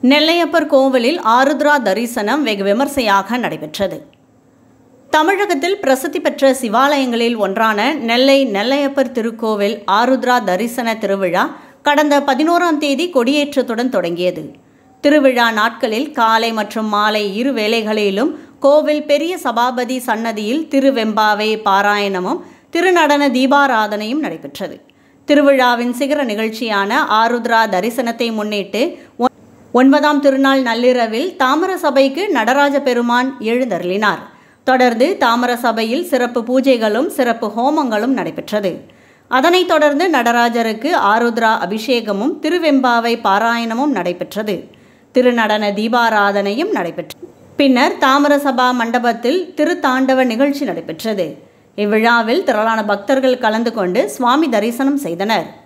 நெல்லையப்பர் கோவிலில் ஆருத்ரா தரிசனம் வெகு விமர்சையாக நடைபெற்றது தமிழகத்தில் பிரசித்தி பெற்ற சிவாலயங்களில் ஒன்றான நெல்லை நெல்லையப்பர் திருக்கோவில் ஆருத்ரா தரிசன திருவிழா கடந்த பதினோராம் தேதி கொடியேற்றத்துடன் தொடங்கியது திருவிழா நாட்களில் காலை மற்றும் மாலை இரு வேளைகளிலும் கோவில் பெரிய சபாபதி சன்னதியில் திருவெம்பாவை பாராயணமும் திருநடன தீபாராதனையும் நடைபெற்றது திருவிழாவின் சிகர நிகழ்ச்சியான ஆருத்ரா தரிசனத்தை முன்னிட்டு ஒ- ஒன்பதாம் திருநாள் நள்ளிரவில் தாமர சபைக்கு நடராஜ பெருமான் எழுந்தருளினார் தொடர்ந்து தாமர சபையில் சிறப்பு பூஜைகளும் சிறப்பு ஹோமங்களும் நடைபெற்றது அதனைத் தொடர்ந்து நடராஜருக்கு ஆருத்ரா அபிஷேகமும் திருவெம்பாவை பாராயணமும் நடைபெற்றது திருநடன தீபாராதனையும் நடைபெற்றது பின்னர் தாமரசபா மண்டபத்தில் திருத்தாண்டவ நிகழ்ச்சி நடைபெற்றது இவ்விழாவில் திரளான பக்தர்கள் கலந்து கொண்டு சுவாமி தரிசனம் செய்தனர்